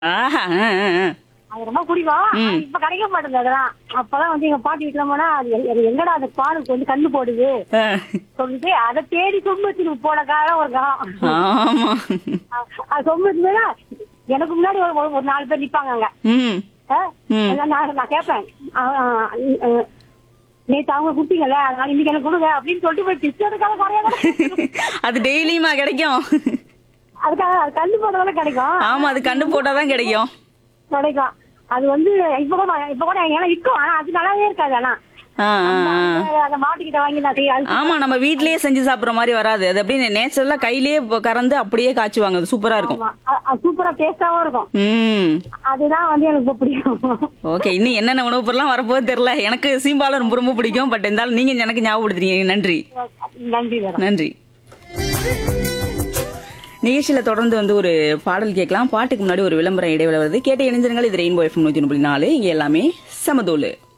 ஆஹா ஆ, ஆ, ஆ. அது ரொம்ப பிடிக்கும் ஆனா இப்ப கிடைக்க மாட்டேங்குது அதெல்லாம் அப்பதான் வந்து எங்க பாட்டி வீட்டுல போனா அது எ- அது எங்கடா அந்த பாலுக்கு வந்து கண்ணு போடுது ஆ. சொல்லிட்டு அதை தேடி சொம்பத்துக்கு போன காலம் ஒரு காலம் ஆமா அது சொம்பத்துனா எனக்கு முன்னாடி ஒரு ஒரு- ஒரு நாலு பேர் நிப்பாங்க அங்க ம் ஆ? ம். நான் நான் கேட்பேன் ஆ, ஆ, ஆ, நேத்து அவங்க குடுத்தீங்கல்ல அதனால இன்னைக்கு எனக்கு கொடுங்க அப்படின்னு சொல்லிட்டு போய் பிச்சு எடுக்காத குறையாத அது டெய்லியுமா கிடைக்கும் அதுக்காக அது கண்ணு போடுறதால கிடைக்கும் ஆமா அது கண்டு போட்டாதான் கிடைக்கும் கிடைக்கும் அது வந்து இப்ப கூட இப்ப கூட ஏன்னா இருக்கும் ஆனா அது நல்லாவே இருக்காது ஆனா ஆ, ஆ, ஆ. அந்த மாட்டுக்கிட்ட வாங்கி நான் செய்ய அது ஆமா நம்ம வீட்லயே செஞ்சு சாப்பிடுற மாதிரி வராது அது அப்படியே நேச்சுரலா கையிலேயே ப- கறந்து அப்படியே காய்ச்சுவாங்க அது சூப்பரா இருக்கும் ஆமா. அ- அது சூப்பரா டேஸ்டாவும் இருக்கும் ம் அதுதான் வந்து எனக்கு ரொம்ப பிடிக்கும் ஓகே இன்னும் என்னென்ன உணவுப் பொருள்லாம் வரப்போகுது தெரியல எனக்கு சீம்பாலம் ரொம்ப ரொம்ப பிடிக்கும் பட் இருந்தாலும் நீங்க எனக்கு ஞாபகப்படுத்துறீங்க நன்றி நன்றி வேற நன்றி நிகழ்ச்சியில தொடர்ந்து வந்து ஒரு பாடல் கேட்கலாம் பாட்டுக்கு முன்னாடி ஒரு விளம்பரம் இடைவேளை வருது கேட்டு இணைஞ்சிருங்கள் இது ரெயின்போ எஃப்எம் நூத்தி நாலு இங்க எல்லாமே சமதோலு